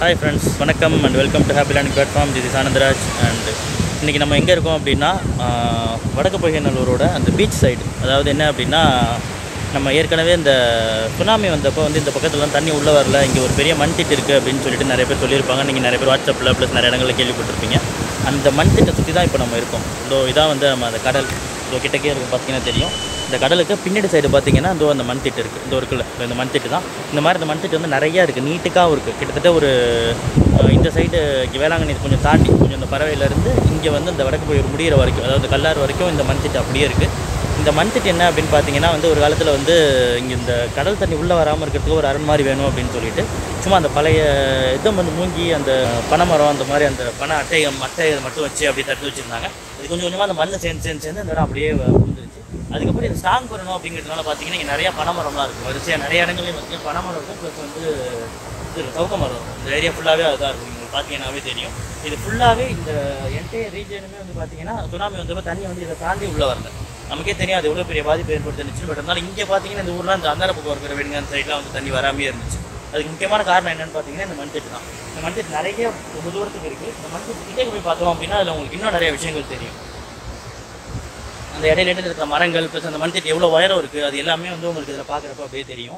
hi friends வணக்கம் and welcome to happy land platform this is Anandaraj and இன்றைக்கி நம்ம எங்கே இருக்கோம் அப்படின்னா ஆஹ், வடக்கு பொய்கநல்லூரோட அந்த பீச் சைடு அதாவது என்ன அப்படின்னா நம்ம ஏற்கனவே இந்த சுனாமி வந்தப்போ வந்து இந்த பக்கத்துலலாம் தண்ணி உள்ளே வரல இங்கே ஒரு பெரிய மண் திட்டு இருக்குது அப்படின்னு சொல்லிட்டு நிறைய பேர் சொல்லியிருப்பாங்க நீங்கள் நிறைய பேர் வாட்ஸ்அப்பில் ப்ளஸ் நிறைய இடங்களில் கேள்விப்பட்டிருப்பீங்க அந்த மண் திட்டை சுற்றி தான் இப்போ நம்ம இருக்கோம் இதோ இதான் வந்து நம்ம அந்த கடல் இதோ கிட்டக்கே இருக்கும் பார்த்தீங்கன்னா தெரியும் இந்த கடலுக்கு பின்னாடி சைடு பார்த்தீங்கன்னா இதோ அந்த மண் திட்டு இருக்குது இந்த இருக்குல்ல இதோ இந்த மண் திட்டு தான் இந்த மாதிரி இந்த மண் திட்டு வந்து நிறையா இருக்குது நீட்டுக்காகவும் இருக்குது கிட்டத்தட்ட ஒரு அஹ், இந்த சைடு வேளாங்கண்ணி கொஞ்சம் தாண்டி கொஞ்சம் இந்த பறவையிலேருந்து இங்கே வந்து இந்த வடக்கு போய் முடியிற வரைக்கும் அதாவது கல்லார் வரைக்கும் இந்த மண் திட்டு அப்படியே இருக்குது இந்த மண் திட்டு என்ன அப்படின்னு பார்த்தீங்கன்னா வந்து ஒரு காலத்தில் வந்து இங்கே இந்த கடல் தண்ணி உள்ளே வராமல் இருக்கிறதுக்கு ஒரு அரண் மாதிரி வேணும் அப்படின்னு சொல்லிட்டு சும்மா அந்த பழைய இதை வந்து மூங்கி அந்த பனைமரம் அந்த மாதிரி அந்த பனை அட்டை மட்டை இதை மட்டும் வச்சு அப்படியே தட்டு வச்சுருந்தாங்க இது கொஞ்சம் கொஞ்சமாக அந்த மண்ணை சேர்ந்து சேர்ந்து சேர்ந்து இந்த இடம் அப்படியே வந்துருச்சு அதுக்கப்புறம் இது ஸ்ட்ராங் பண்ணணும் அப்படிங்கிறதுனால பார்த்தீங்கன்னா இங்கே நிறையா பனைமரம்லாம் இருக்கும் வரிசையாக நிறைய இடங்களையும் வந்து பனைமரம் இருக்கும் ப்ளஸ் வந்து இது சவுக்க மரம் இருக்கும் இந்த ஏரியா ஃபுல்லாகவே அதுதான் இருக்கும் உங்களுக்கு பார்த்தீங்கன்னாவே தெரியும் இது ஃபுல்லாகவே இந்த என்டையர் ரீஜனுமே வந்து பார்த்தீங்கன்னா சுனாமி வந்தப்போ தண்ணி வந்து இதை தாண்டி உள்ளே வரல நமக்கே தெரியும் அது எவ்வளோ பெரிய பாதிப்பு ஏற்படுத்துனுச்சு பட் இருந்தாலும் இங்கே பார்த்தீங்கன்னா இந்த ஊர்லாம் இந்த அந்தார பக்கம் இருக்கிற வீடுங்க அந்த சைட்லாம் வந்து தண்ணி வராமே இருந்துச்சு அதுக்கு முக்கியமான காரணம் என்னன்னு பார்த்தீங்கன்னா இந்த மண்திட்டு தான் இந்த மண்திட்டு நிறைய ரொம்ப தூரத்துக்கு இருக்குது இந்த மண்திட்டு கிட்டே போய் பார்த்தோம் அப்படின்னா அதில் உங்களுக்கு இன்னும் நிறைய விஷயங்கள் தெரியும் அந்த இடையில இடையில இருக்கிற மரங்கள் ப்ளஸ் அந்த மண்திட்டு எவ்வளோ உயரம் இருக்குது அது எல்லாமே வந்து உங்களுக்கு இதில் பார்க்குறப்ப அப்படியே தெரியும்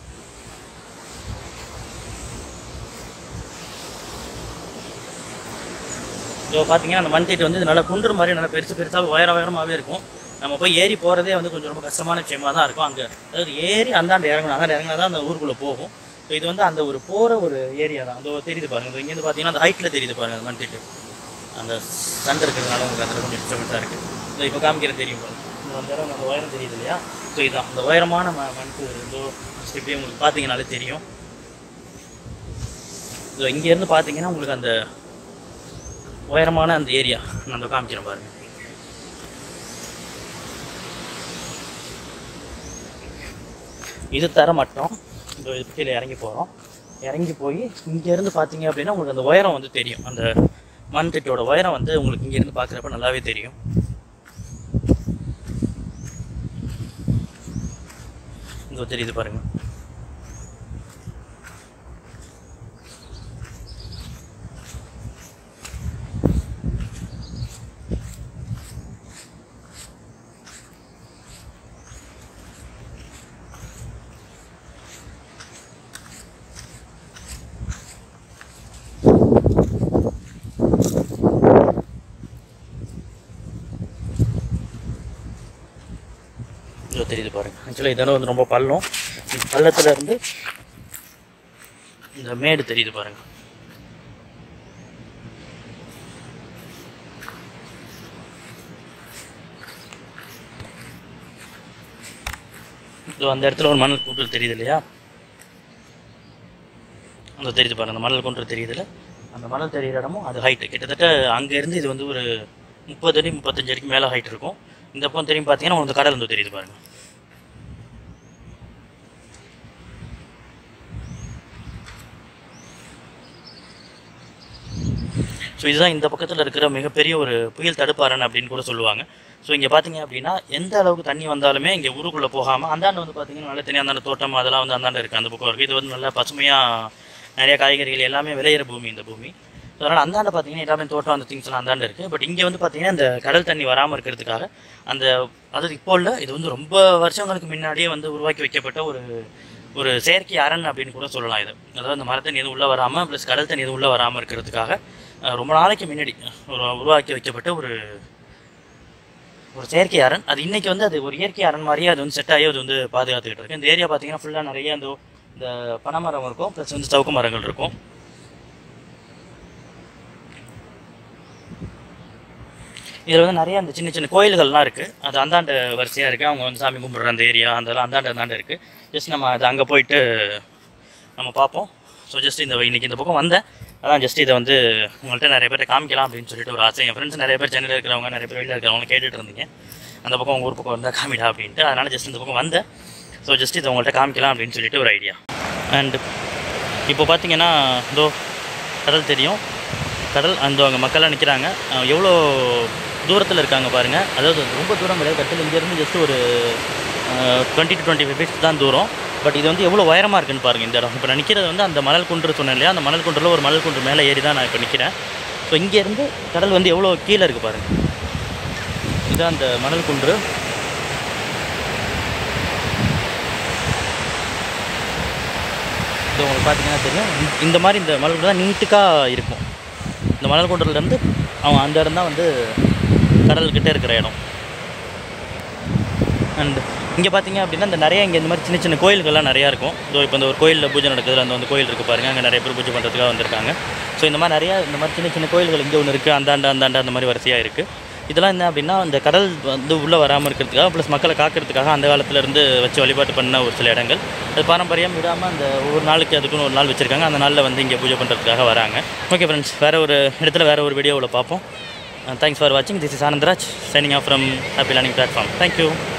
ஸோ பார்த்தீங்கன்னா அந்த மண் திட்டு வந்து இது நல்லா குன்று மாதிரி நல்லா பெருசு பெருசாக உயர உயரமாகவே இருக்கும் நம்ம போய் ஏறி போகிறதே வந்து கொஞ்சம் ரொம்ப கஷ்டமான விஷயமா தான் இருக்கும் அங்கே அதாவது ஏறி அந்தாண்ட இறங்கணும் அந்தாண்ட இறங்கினா தான் அந்த ஊருக்குள்ளே போகும் ஸோ இது வந்து அந்த ஒரு போகிற ஒரு ஏரியா தான் அந்த தெரியுது பாருங்க இதோ இங்கேருந்து பார்த்தீங்கன்னா அந்த ஹைட்டில் தெரியுது பாருங்க அந்த மண் திட்டு அந்த சண்டை இருக்கிறதுனால உங்களுக்கு அதில் கொஞ்சம் டிஸ்டர்பன்ஸாக இருக்குது ஸோ இப்போ காமிக்கிற தெரியும் பாருங்க இந்த அந்த இடம் அந்த உயரம் தெரியுது இல்லையா ஸோ இதுதான் அந்த உயரமான ம மண்கு இதோ ஸ்டெப்பே உங்களுக்கு பார்த்தீங்கனாலே தெரியும் ஸோ இங்கேருந்து பார்த்தீங்கன்னா உங்களுக்கு அந்த உயரமான அந்த ஏரியா நான் அந்த காமிக்கிறேன் பாருங்க இது தர மட்டும் இந்த இது கீழே இறங்கி போகிறோம் இறங்கி போய் இங்கேருந்து பார்த்தீங்க அப்படின்னா உங்களுக்கு அந்த உயரம் வந்து தெரியும் அந்த மண் திட்டோட உயரம் வந்து உங்களுக்கு இங்கேருந்து பார்க்குறப்ப நல்லாவே தெரியும் இதோ தெரியுது பாருங்க இதோ தெரியுது பாருங்க ஆக்சுவலாக இதெல்லாம் வந்து ரொம்ப பள்ளம் இந்த பள்ளத்துல இருந்து இந்த மேடு தெரியுது பாருங்க இதோ அந்த இடத்துல ஒரு மணல் கூட்டு தெரியுது இல்லையா அந்த தெரியுது பாருங்க அந்த மணல் குன்று தெரியுதுல அந்த மணல் தெரியிற இடமும் அது ஹைட்டு கிட்டத்தட்ட அங்கேருந்து இது வந்து ஒரு முப்பது அடி முப்பத்தஞ்சு அடிக்கு மேலே ஹைட் இருக்கும் இந்த பக்கம் தெரியும் பார்த்தீங்கன்னா உங்களுக்கு கடல் வந்து தெரியுது பாருங்க ஸோ இதுதான் இந்த பக்கத்தில் இருக்கிற மிகப்பெரிய ஒரு புயல் தடுப்பாரன் அப்படின்னு கூட சொல்லுவாங்க ஸோ இங்கே பார்த்தீங்க அப்படின்னா எந்த அளவுக்கு தண்ணி வந்தாலுமே இங்கே ஊருக்குள்ளே போகாமல் அந்தாண்ட வந்து பார்த்தீங்கன்னா நல்ல தண்ணி அந்தாண்ட தோட்டம் அதெல்லாம் வந்து அந்தாண்ட இருக்குது அந்த பக்கம் இருக்குது இது வந்து நல்லா பசுமையாக நிறைய காய்கறிகள் எல்லாமே விளையிற பூமி இந்த பூமி ஸோ அதனால் அந்தாண்ட பார்த்தீங்கன்னா எல்லாமே தோட்டம் அந்த திங்ஸ்லாம் அந்தாண்ட இருக்குது பட் இங்கே வந்து பார்த்தீங்கன்னா இந்த கடல் தண்ணி வராமல் இருக்கிறதுக்காக அந்த அதாவது இப்போ இல்லை இது வந்து ரொம்ப வருஷங்களுக்கு முன்னாடியே வந்து உருவாக்கி வைக்கப்பட்ட ஒரு ஒரு செயற்கை அரண் அப்படின்னு கூட சொல்லலாம் இது அதாவது அந்த மரத்தண்ணி எதுவும் உள்ளே வராமல் ப்ளஸ் கடல் தண்ணி எதுவும் உள்ளே வராமல் இருக்கிறதுக்காக அஹ், ரொம்ப நாளைக்கு முன்னாடி ஒரு உருவாக்கி வைக்கப்பட்ட ஒரு ஒரு செயற்கை அரண் அது இன்னைக்கு வந்து அது ஒரு இயற்கை அரண் மாதிரியே அது வந்து செட் ஆகி அது வந்து பாதுகாத்துக்கிட்டு இருக்கு இந்த ஏரியா பார்த்தீங்கன்னா ஃபுல்லாக நிறைய இந்த இந்த பனைமரம் இருக்கும் ப்ளஸ் வந்து சவுக்கு மரங்கள் இருக்கும் இதில் வந்து நிறைய அந்த சின்ன சின்ன கோயில்கள்லாம் இருக்குது அது அந்தாண்ட வரிசையாக இருக்குது அவங்க வந்து சாமி கும்பிட்ற அந்த ஏரியா அந்த அந்தாண்ட அந்தாண்ட இருக்குது ஜஸ்ட் நம்ம அது அங்கே போயிட்டு நம்ம பார்ப்போம் ஸோ ஜஸ்ட் இந்த இன்னைக்கு இந்த பக்கம் வந்தேன் அதான் ஜஸ்ட் இதை வந்து உங்கள்கிட்ட நிறைய பேர் காமிக்கலாம் அப்படின்னு சொல்லிட்டு ஒரு ஆசை என் ஃப்ரெண்ட்ஸ் நிறைய பேர் சென்னையில் இருக்கிறவங்க நிறைய பேர் வெளியில் இருக்கிறவங்க கேட்டுட்டு இருந்தீங்க அந்த பக்கம் உங்கள் ஊர் பக்கம் வந்தால் காமிடா அப்படின்ட்டு அதனால் ஜஸ்ட் இந்த பக்கம் வந்தேன் ஸோ ஜஸ்ட் இதை உங்கள்கிட்ட காமிக்கலாம் அப்படின்னு சொல்லிட்டு ஒரு ஐடியா அண்ட் இப்போ பார்த்தீங்கன்னா இதோ கடல் தெரியும் கடல் அந்த அங்கே மக்கள்லாம் நிற்கிறாங்க எவ்வளோ தூரத்தில் இருக்காங்க பாருங்கள் அதாவது ரொம்ப தூரம் கிடையாது கட்டில் இங்கேருந்து ஜஸ்ட் ஒரு twenty two twenty five feets தான் தூரம் பட் இது வந்து எவ்வளோ உயரமாக இருக்குன்னு பாருங்கள் இந்த இடம் இப்போ நான் நிற்கிறது வந்து அந்த மணல் குன்று சொன்னேன் இல்லையா அந்த மணல் குன்றில் ஒரு மணல் குன்று மேலே ஏறி தான் நான் இப்போ நிற்கிறேன் ஸோ இங்கேருந்து கடல் வந்து எவ்வளோ கீழே இருக்குது பாருங்கள் இதுதான் அந்த மணல் குன்று இது உங்களுக்கு பார்த்தீங்கன்னா தெரியும் இந்த- இந்த மாதிரி இந்த மணல் குன்று தான் நீட்டுக்காக இருக்கும் இந்த மணல் குன்றிலேருந்து அவன் அந்த இடம் தான் வந்து கடல்கிட்ட இருக்கிற இடம் அண்ட் இங்கே பார்த்தீங்க அப்படின்னா இந்த நிறைய இங்கே இந்த மாதிரி சின்ன சின்ன கோயில்கள்லாம் நிறையா இருக்கும் இதோ இப்போ இந்த ஒரு கோயிலில் பூஜை நடக்குதுல அந்த வந்து கோயில் இருக்குது பாருங்கள் அங்கே நிறைய பேர் பூஜை பண்ணுறதுக்காக வந்திருக்காங்க ஸோ இந்த மாதிரி நிறையா இந்த மாதிரி சின்ன சின்ன கோயில்கள் இங்கே ஒன்று இருக்குது அந்தாண்ட அந்தாண்ட அந்த மாதிரி வரிசையாக இருக்குது இதெல்லாம் என்ன அப்படின்னா இந்த கடல் வந்து உள்ளே வராமல் இருக்கிறதுக்காக ப்ளஸ் மக்களை காக்கிறதுக்காக அந்த காலத்துல இருந்து வச்சு வழிபாட்டு பண்ண ஒரு சில இடங்கள் அது பாரம்பரியம் விடாமல் அந்த ஒவ்வொரு நாளைக்கு அதுக்குன்னு ஒரு நாள் வச்சுருக்காங்க அந்த நாளில் வந்து இங்கே பூஜை பண்ணுறதுக்காக வராங்க ஓகே ஃப்ரெண்ட்ஸ் வேறு ஒரு இடத்துல வேறு ஒரு வீடியோவில் பார்ப்போம் தேங்க்ஸ் ஃபார் வாட்சிங் this is Anandaraj signing off from happy learning platform thank you